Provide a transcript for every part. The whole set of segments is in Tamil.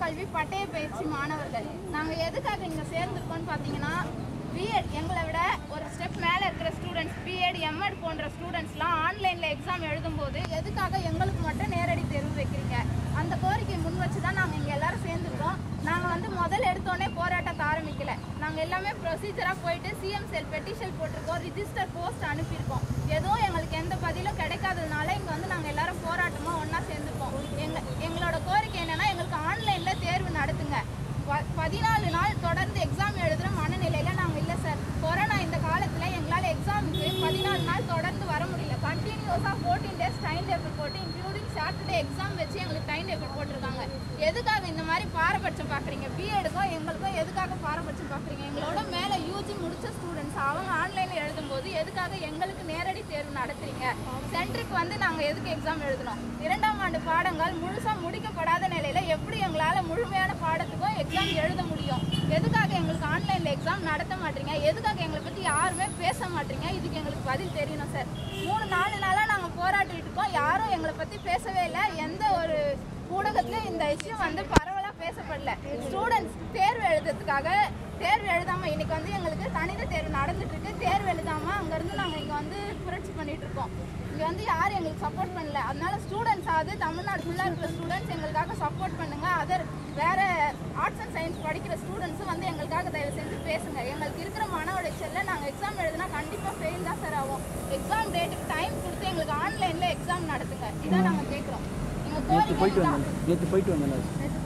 கல்வி பட்டய பயிற்சி மாணவர்கள் நாங்கள் எதுக்காக இங்கே சேர்ந்துருக்கோம்னு பார்த்தீங்கன்னா பிஎட் எங்களை விட ஒரு ஸ்டெப் மேலே இருக்கிற ஸ்டூடெண்ட்ஸ் பிஎட் எம்எட் போன்ற ஸ்டூடெண்ட்ஸ்லாம் ஆன்லைனில் எக்ஸாம் எழுதும்போது எதுக்காக எங்களுக்கு மட்டும் நேரடி தேர்வு வைக்கிறீங்க அந்த கோரிக்கை முன் வச்சு தான் நாங்கள் இங்கே எல்லாரும் சேர்ந்துருக்கோம் நாங்கள் வந்து முதல் எடுத்தோடனே போராட்டத்தை ஆரம்பிக்கல நாங்கள் எல்லாமே ப்ரொசீஜராக போயிட்டு சிஎம் செல் பெட்டிஷன் போட்டிருக்கோம் ரிஜிஸ்டர் போஸ்ட் அனுப்பியிருக்கோம் எதுவும் எங்களுக்கு எந்த பதிலும் கிடைக்காததுனால இங்கே வந்து நாங்கள் எல்லாரும் போராட்டமாக ஒன்றா சேர்ந்துருக்கோம் எங்க எங்களோட கோரிக்கை என்னன்னா எங்களுக்கு ஆன்லைனில் தேர்வு நடத்துங்க ப- பதினாலு நாள் தொடர்ந்து எக்ஸாம் எழுதுகிற மனநிலையில் நாங்கள் இல்லை சார் கொரோனா இந்த காலத்தில் எங்களால் எக்ஸாமுக்கு பதினாலு நாள் தொடர்ந்து வர முடியல கண்டினியூஸாக ஃபோர்டீன் டேஸ் டைம் டேபிள் போட்டு இன்க்ளூடிங் சாட்டர்டே எக்ஸாம் வச்சு எங்களுக்கு டைம் டேபிள் போட்டிருக்காங்க எதுக்காக இந்த மாதிரி பாரபட்சம் பார்க்குறீங்க பிஎடுக்கும் எங்களுக்கும் எதுக்காக பாரபட்சம் பார்க்குறீங்க எங்களோட மேலே யூஜி முடிச்ச ஸ்டூடெண்ட்ஸ் அவங்க ஆன்லைனில் எழுதும்போது எதுக்காக எங்களுக்கு நேரடி தேர்வு நடத்துறீங்க சென்டருக்கு வந்து நாங்கள் எதுக்கு எக்ஸாம் எழுதணும் இரண்டாம் ஆண்டு பாடங்கள் முழுசாக முடிக்கப்படாத நிலையில் எப்படி எங்களால் முழுமையான பாடத்துக்கும் எக்ஸாம் எழுத முடியும் எதுக்காக எங்களுக்கு ஆன்லைனில் எக்ஸாம் நடத்த மாட்டீங்க எதுக்காக எங்களை பற்றி யாருமே பேச மாட்டீங்க இதுக்கு எங்களுக்கு பதில் தெரியணும் சார் மூணு நாலு நாளாக நாங்கள் போராடிட்டு இருக்கோம் யாரும் எங்களை பற்றி பேசவே இல்லை எந்த ஒரு ஊடகத்திலும் இந்த விஷயம் வந்து பரவலாக பேசப்படல ஸ்டூடெண்ட்ஸ் தேர்வு எழுதுறதுக்காக தேர்வு எழுதாம இன்னைக்கு வந்து எங்களுக்கு கணித தேர்வு நடந்துட்டு இருக்கு தேர்வு எழுதாம அங்கேருந்து நாங்கள் இங்கே வந்து புரட்சி பண்ணிட்டு இருக்கோம் இங்கே வந்து யாரும் எங்களுக்கு சப்போர்ட் பண்ணல அதனால ஸ்டூடெண்ட்ஸ் ஆகுது தமிழ்நாடு ஃபுல்லாக இருக்கிற ஸ்டூடெண்ட்ஸ் எங்களுக்காக சப்போர்ட் பண்ணுங்க அதர் வேற ஆர்ட்ஸ் அண்ட் சயின்ஸ் படிக்கிற ஸ்டூடெண்ட்ஸும் வந்து எங்களுக்காக தயவு செஞ்சு பேசுங்க எங்களுக்கு இருக்கிற மன உளைச்சல்ல நாங்கள் எக்ஸாம் எழுதுனா கண்டிப்பாக ஃபெயில் தான் சார் ஆகும் எக்ஸாம் டேட்டுக்கு டைம் கொடுத்து எங்களுக்கு ஆன்லைனில் எக்ஸாம் நடத்துங்க இதான் நாங்கள் கேட்குறோம் எங்கள் கோரிக்கை இதுதான். நேற்று போயிட்டு வந்தேன்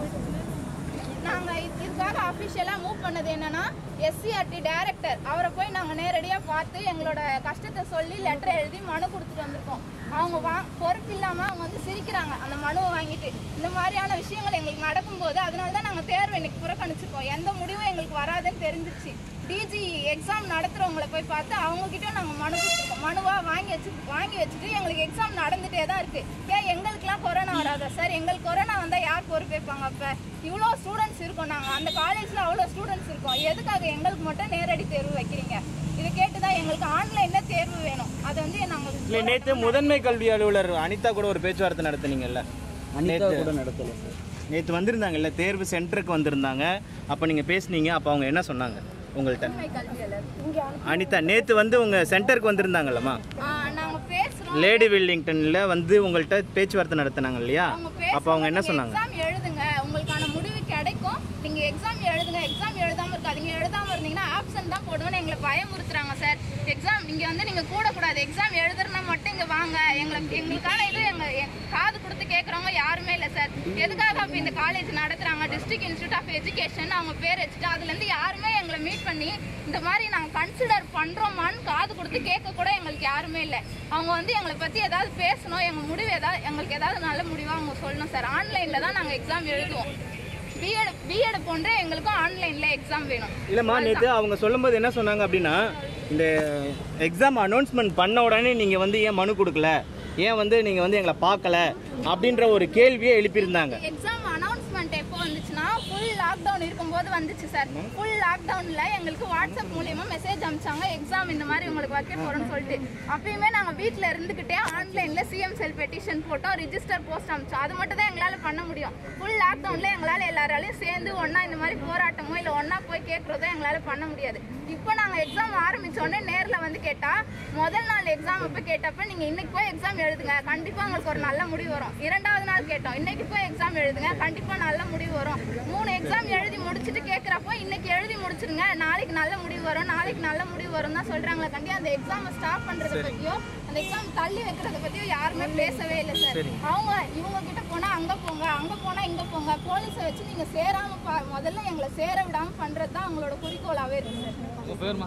நாங்க இது- இதுக்காக அஃபிஷியலா மூவ் பண்ணது என்னன்னா எஸ்சிஆர்டி டைரக்டர் அவரை போய் நாங்க நேரடியா பார்த்து எங்களோட கஷ்டத்தை சொல்லி லெட்டர் எழுதி மனு கொடுத்துட்டு வந்திருக்கோம் அவங்க வா பொறுப்பு இல்லாம அவங்க வந்து சிரிக்கிறாங்க அந்த மனுவை வாங்கிட்டு இந்த மாதிரியான விஷயங்கள் எங்களுக்கு நடக்கும்போது அதனால தான் நாங்க தேர்வு இன்னைக்கு புறக்கணிச்சிருக்கோம் எந்த முடிவும் எங்களுக்கு வராதுன்னு தெரிஞ்சிருச்சு டிஜி எக்ஸாம் நடத்துறவங்கள போய் பார்த்து அவங்க கிட்ட நாங்க மனு கொடுத்துருக்கோம் மனுவா வாங்கி வச்சு வாங்கி வச்சுட்டு எங்களுக்கு எக்ஸாம் நடந்துட்டே தான் இருக்கு ஏன் எங்களுக்குலாம் கொரோனா வராதா சார் எங்களுக்கு கொரோனா வந்தா யார் பொறுப்பேற்பாங்க அப்ப இவ்வளோ ஸ்டூடெண்ட்ஸ் இருக்கோம் நாங்க அந்த காலேஜ்ல அவ்வளோ ஸ்டூடெண்ட்ஸ் இருக்கோம் எதுக்காக எங்களுக்கு மட்டும் நேரடி தேர்வு வைக்கிறீங்க இதை கேட்டு தான் எங்களுக்கு ஆன்லைன்ல தேர்வு வேணும் அதை வந்து நாங்க இல்லை நேற்று முதன்மை கல்வி அலுவலர் அனிதா கூட ஒரு பேச்சுவார்த்தை நடத்துனீங்கல்ல அனிதா கூட நடத்தலை சார் நேற்று வந்திருந்தாங்கல்ல தேர்வு சென்டருக்கு வந்திருந்தாங்க அப்போ நீங்கள் பேசுனீங்க அப்போ அவங்க என்ன சொன்னாங்க உங்கள்கிட்ட முதன்மை கல்வியாளர் அனிதா நேற்று வந்து உங்கள் சென்டருக்கு வந்திருந்தாங்கல்லம்மா ஆ, நாங்க பேசுறோம் லேடி வில்லிங்டனில் வந்து உங்கள்கிட்ட பேச்சுவார்த்தை நடத்துனாங்க இல்லையா அவங்க அப்போ அவங்க என்ன சொன்னாங்க எக்ஸாம் எழுதுங்க உங்களுக்கான முடிவு கிடைக்கும் நீங்க எக்ஸாம் எழுதுங்க எக்ஸாம் எழுதாம இருக்காதீங்க எழுதாம இருந்தீங்கன்னா ஆப்ஷன் தான் போடுவேன்னு எங்களை பயமுறுத்துறாங்க சார் எக்ஸாம் இங்க வந்து நீங்க கூடக்கூடாது எக்ஸாம் எழுதுறனா மட்டும் இங்க வாங்க எங்களை எங்களுக்கான இது எங்க எ- காது கொடுத்து கேட்கறவங்க யாருமே இல்லை சார் எதுக்காக அப்ப இந்த காலேஜ் நடத்துறாங்க டிஸ்ட்ரிக்ட் இன்ஸ்டியூட் ஆஃப் எஜுகேஷன் அவங்க பேர் வச்சுட்டு அதுல இருந்து யாருமே எங்களை மீட் பண்ணி இந்த மாதிரி நாங்க கன்சிடர் பண்றோமான்னு காது கொடுத்து கேட்க கூட எங்களுக்கு யாருமே இல்லை அவங்க வந்து எங்களை பத்தி ஏதாவது பேசணும் எங்க முடிவு ஏதாவது எங்களுக்கு ஏதாவது நல்ல முடிவா அவங்க சொல்லணும் சார் ஆன்லைன்ல தான் நாங்க எக்ஸாம் எழுதுவோம் பிஎட் பிஎட் போன்ற எங்களுக்கும் ஆன்லைன்ல எக்ஸாம் வேணும் இல்லைம்மா நேற்று அவங்க சொல்லும்போது என்ன சொன்னாங்க அப்படின்னா இந்த எக்ஸாம் அனௌன்ஸ்மெண்ட் பண்ண உடனே நீங்கள் வந்து ஏன் மனு கொடுக்கல ஏன் வந்து நீங்கள் வந்து எங்களை பார்க்கல அப்படின்ற ஒரு கேள்வியை எழுப்பியிருந்தாங்க எக்ஸாம் அனௌன்ஸ்மெண்ட் எப்போ வந்துச்சுன்னா ஃபுல் லாக்டவுன் இருக்கும்போது வந்துச்சு சார் ஃபுல் லாக்டவுன்ல எங்களுக்கு வாட்ஸ்அப் மூலியமா மெசேஜ் அனுப்பிச்சாங்க எக்ஸாம் இந்த மாதிரி உங்களுக்கு வைக்க போறோம்னு சொல்லிட்டு அப்பயுமே நாங்க வீட்ல இருந்துகிட்டே ஆன்லைன்ல சிஎம் செல் பெட்டிஷன் போட்டோம் ரிஜிஸ்டர் போஸ்ட் அனுப்பிச்சோம் அது மட்டும் தான் எங்களால பண்ண முடியும் ஃபுல் லாக்டவுன்ல எங்களால எல்லாராலையும் சேர்ந்து ஒண்ணா இந்த மாதிரி போராட்டமோ இல்ல ஒண்ணா போய் கேட்கறதோ எங்களால பண்ண முடியாது இப்போ நாங்க எக்ஸாம் ஆரம்பிச்ச உடனே நேர்ல வந்து கேட்டா முதல் நாள் எக்ஸாம் அப்ப கேட்டப்ப நீங்க இன்னைக்கு போய் எக்ஸாம் எழுதுங்க கண்டிப்பா உங்களுக்கு ஒரு நல்ல முடிவு வரும் இரண்டாவது நாள் கேட்டோம் இன்னைக்கு போய் எக்ஸாம் எழுதுங்க கண்டிப்பா நல்ல முடிவு வரும் மூணு எக்ஸாம் எழுதி முடிச்சுட்டு கேட்குறப்போ இன்னைக்கு எழுதி முடிச்சிருங்க நாளைக்கு நல்ல முடிவு வரும் நாளைக்கு நல்ல முடிவு வரும் தான் சொல்றாங்களே கண்டி அந்த எக்ஸாமை ஸ்டாப் பண்றத பத்தியோ அந்த எக்ஸாம் தள்ளி வைக்கிறத பத்தியோ யாருமே பேசவே இல்லை சார் அவங்க இவங்க கிட்ட போனா அங்க போங்க அங்க போனா இங்க போங்க போலீஸை வச்சு நீங்க சேராம பா- முதல்ல எங்களை சேர விடாம பண்றது தான் அவங்களோட குறிக்கோளாவே இருக்கு சார்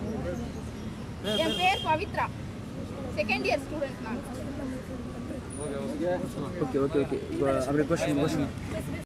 என் பேர் பவித்ரா செகண்ட் இயர் ஸ்டூடெண்ட் நான் ஓகே ஓகே ஓகே இப்போ அப்படியே கொஸ்டின் கொஸ்டின்